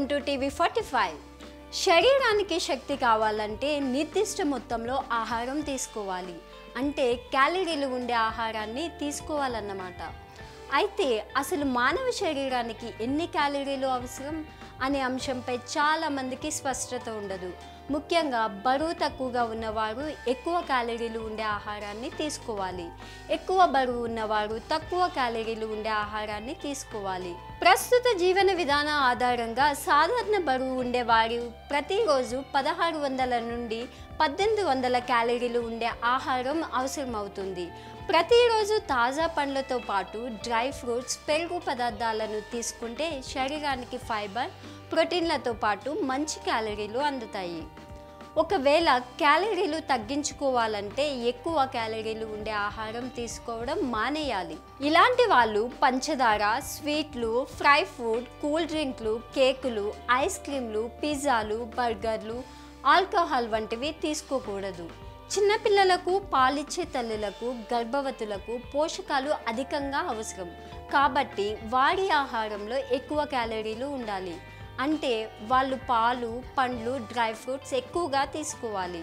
to TV forty five శరీరానికి శక్తి కావాలంటే నిర్దిష్ట మొత్తంలో ఆహారం తీసుకోవాలి అంటే క్యాలరీలు ఉండే ఆహారాన్ని తీసుకోవాలన్నమాట అయితే అసలు మానవ శరీరానికి ఎన్ని క్యాలరీలు అవసరం అనే అంశంపై చాలా మందికి స్పష్టత ఉండదు ముఖ్యంగా బరువు తక్కువగా ఉన్నవారు ఎక్కువ క్యాలరీలు ఉండే ఆహారాన్ని తీసుకోవాలి ఎక్కువ బరువు ఉన్నవారు తక్కువ క్యాలరీలు ఉండే ఆహారాన్ని తీసుకోవాలి ప్రస్తుత జీవన విధాన ఆధారంగా సాధారణ బరువు ఉండే వారు ప్రతిరోజు పదహారు వందల నుండి పద్దెనిమిది వందల క్యాలరీలు ఉండే ఆహారం అవసరమవుతుంది ప్రతిరోజు తాజా పండ్లతో పాటు డ్రై ఫ్రూట్స్ పెరుగు పదార్థాలను తీసుకుంటే శరీరానికి ఫైబర్ ప్రోటీన్లతో పాటు మంచి క్యాలరీలు అందుతాయి ఒకవేళ క్యాలరీలు తగ్గించుకోవాలంటే ఎక్కువ క్యాలరీలు ఉండే ఆహారం తీసుకోవడం మానేయాలి ఇలాంటి వాళ్ళు పంచదార స్వీట్లు ఫ్రై ఫుడ్ కూల్ డ్రింక్లు కేకులు ఐస్ క్రీమ్లు పిజ్జాలు బర్గర్లు ఆల్కహాల్ వంటివి తీసుకోకూడదు చిన్నపిల్లలకు పాలిచ్చే తల్లులకు గర్భవతులకు పోషకాలు అధికంగా అవసరం కాబట్టి వారి ఆహారంలో ఎక్కువ క్యాలరీలు ఉండాలి అంటే వాళ్ళు పాలు పండ్లు డ్రై ఫ్రూట్స్ ఎక్కువగా తీసుకోవాలి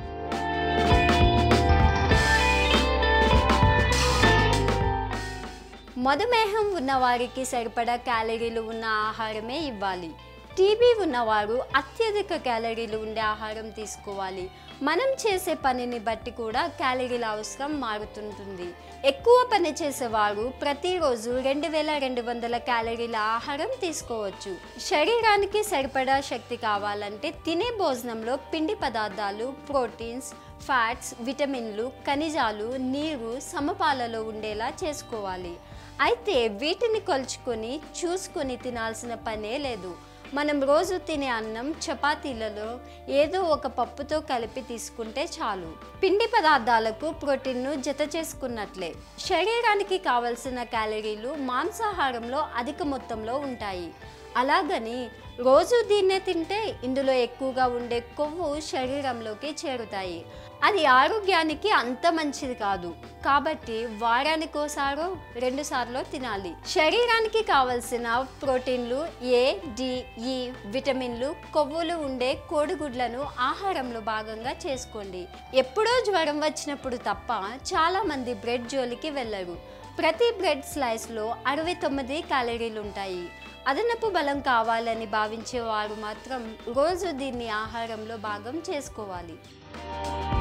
మధుమేహం ఉన్నవారికి సరిపడా క్యాలరీలు ఉన్న ఆహారమే ఇవ్వాలి టీబీ ఉన్నవారు అత్యధిక క్యాలరీలు ఉండే ఆహారం తీసుకోవాలి మనం చేసే పనిని బట్టి కూడా క్యాలరీల అవసరం మారుతుంటుంది ఎక్కువ పని చేసేవారు ప్రతిరోజు రెండు వేల రెండు వందల క్యాలరీల ఆహారం తీసుకోవచ్చు శరీరానికి సరిపడా శక్తి కావాలంటే తినే భోజనంలో పిండి పదార్థాలు ప్రోటీన్స్ ఫ్యాట్స్ విటమిన్లు ఖనిజాలు నీరు సమపాలలో ఉండేలా చేసుకోవాలి అయితే వీటిని కొలుచుకొని చూసుకొని తినాల్సిన పనే లేదు మనం రోజు తినే అన్నం చపాతీలలో ఏదో ఒక పప్పుతో కలిపి తీసుకుంటే చాలు పిండి పదార్థాలకు ప్రోటీన్ను జత చేసుకున్నట్లే శరీరానికి కావలసిన క్యాలరీలు మాంసాహారంలో అధిక మొత్తంలో ఉంటాయి అలాగని రోజు దీన్నే తింటే ఇందులో ఎక్కువగా ఉండే కొవ్వు శరీరంలోకి చేరుతాయి అది ఆరోగ్యానికి అంత మంచిది కాదు కాబట్టి వారానికోసారో రెండు సార్లు తినాలి శరీరానికి కావలసిన ప్రోటీన్లు ఏ డి ఈ విటమిన్లు కొవ్వులు ఉండే కోడిగుడ్లను ఆహారంలో భాగంగా చేసుకోండి ఎప్పుడో జ్వరం వచ్చినప్పుడు తప్ప చాలా మంది బ్రెడ్ జోలికి వెళ్ళరు ప్రతి బ్రెడ్ స్లైస్లో అరవై తొమ్మిది క్యాలరీలు ఉంటాయి అదనపు బలం కావాలని భావించేవారు మాత్రం రోజు దీన్ని ఆహారంలో భాగం చేసుకోవాలి